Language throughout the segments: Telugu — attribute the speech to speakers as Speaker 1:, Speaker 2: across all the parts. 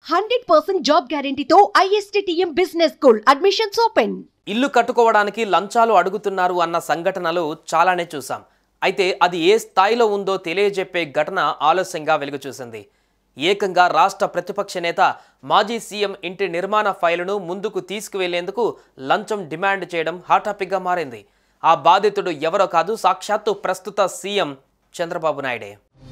Speaker 1: హండ్రెడ్ పర్సెంట్ జాబ్ గ్యారంటీతో ISTTM business school admissions open
Speaker 2: ఇల్లు కట్టుకోవడానికి లంచాలు అడుగుతున్నారు అన్న సంఘటనలు చాలానే చూసాం అయితే అది ఏ స్థాయిలో ఉందో తెలియజెప్పే ఘటన ఆలస్యంగా వెలుగు చూసింది ఏకంగా రాష్ట్ర ప్రతిపక్ష నేత మాజీ సీఎం ఇంటి నిర్మాణ ఫైలును ముందుకు తీసుకువెళ్లేందుకు లంచం డిమాండ్ చేయడం హాట్ టాపిక్గా మారింది ఆ బాధితుడు ఎవరో కాదు సాక్షాత్తు ప్రస్తుత సీఎం చంద్రబాబు నాయుడే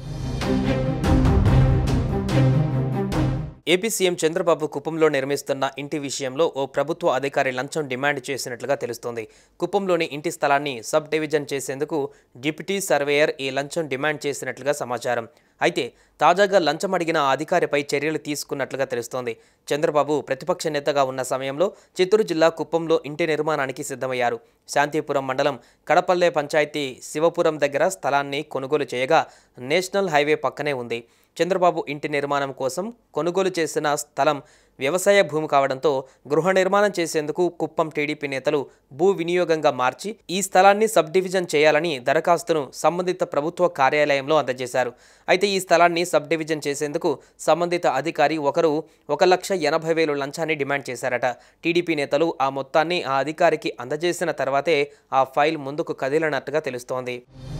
Speaker 2: ఏపీ సీఎం చంద్రబాబు కుప్పంలో నిర్మిస్తున్న ఇంటి విషయంలో ఓ ప్రభుత్వ అధికారి లంచం డిమాండ్ చేసినట్లుగా తెలుస్తోంది కుప్పంలోని ఇంటి స్థలాన్ని సబ్ డివిజన్ చేసేందుకు డిప్యూటీ సర్వేయర్ ఈ లంచం డిమాండ్ చేసినట్లుగా సమాచారం అయితే తాజాగా లంచం అడిగిన ఆ అధికారిపై చర్యలు తీసుకున్నట్లుగా తెలుస్తోంది చంద్రబాబు ప్రతిపక్ష నేతగా ఉన్న సమయంలో చిత్తూరు జిల్లా కుప్పంలో ఇంటి నిర్మాణానికి సిద్ధమయ్యారు శాంతిపురం మండలం కడపల్లె పంచాయతీ శివపురం దగ్గర స్థలాన్ని కొనుగోలు చేయగా నేషనల్ హైవే పక్కనే ఉంది చంద్రబాబు ఇంటి నిర్మాణం కోసం కొనుగోలు చేసిన స్థలం వ్యవసాయ భూమి కావడంతో గృహ నిర్మాణం చేసేందుకు కుప్పం టీడీపీ నేతలు భూ వినియోగంగా మార్చి ఈ స్థలాన్ని సబ్ డివిజన్ చేయాలని దరఖాస్తును సంబంధిత ప్రభుత్వ కార్యాలయంలో అందజేశారు అయితే ఈ స్థలాన్ని సబ్ డివిజన్ చేసేందుకు సంబంధిత అధికారి ఒకరు ఒక లక్ష ఎనభై వేలు లంచాన్ని డిమాండ్ చేశారట టీడీపీ నేతలు ఆ మొత్తాన్ని ఆ అధికారికి అందజేసిన తర్వాతే ఆ ఫైల్ ముందుకు కదిలినట్టుగా తెలుస్తోంది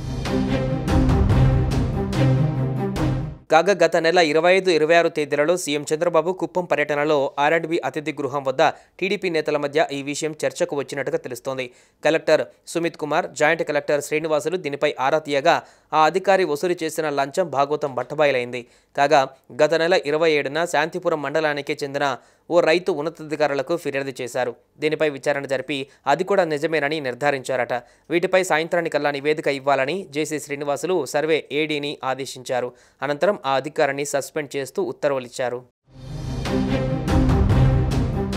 Speaker 2: కాగా గత నెల ఇరవై ఐదు ఇరవై ఆరు తేదీలలో సీఎం చంద్రబాబు కుప్పం పర్యటనలో ఆర్అండ్బి అతిథి గృహం వద్ద టీడీపీ నేతల మధ్య ఈ విషయం చర్చకు వచ్చినట్టుగా తెలుస్తోంది collector Sumit Kumar joint collector Srinivasulu దీనిపై ఆరా తీయగా ఆ అధికారి వసూలు చేసిన లంచం భాగవతం బట్టబయలైంది కాగా గత నెల ఇరవై ఏడున శాంతిపురం మండలానికి చెందిన ఓ రైతు ఉన్నతాధికారులకు ఫిర్యాదు చేశారు దీనిపై విచారణ జరిపి అది కూడా నిజమేనని నిర్ధారించారట వీటిపై సాయంత్రానికల్లా నివేదిక ఇవ్వాలని జేసీ శ్రీనివాసులు సర్వే ఏడీని ఆదేశించారు అనంతరం ఆ అధికారిని సస్పెండ్ చేస్తూ ఉత్తర్వులిచ్చారు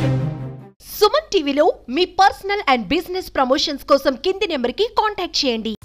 Speaker 1: సుమన్ టీవీలో మీ పర్సనల్ అండ్ బిజినెస్ ప్రమోషన్స్ కోసం కింది నెంబర్కి కాంటాక్ట్ చేయండి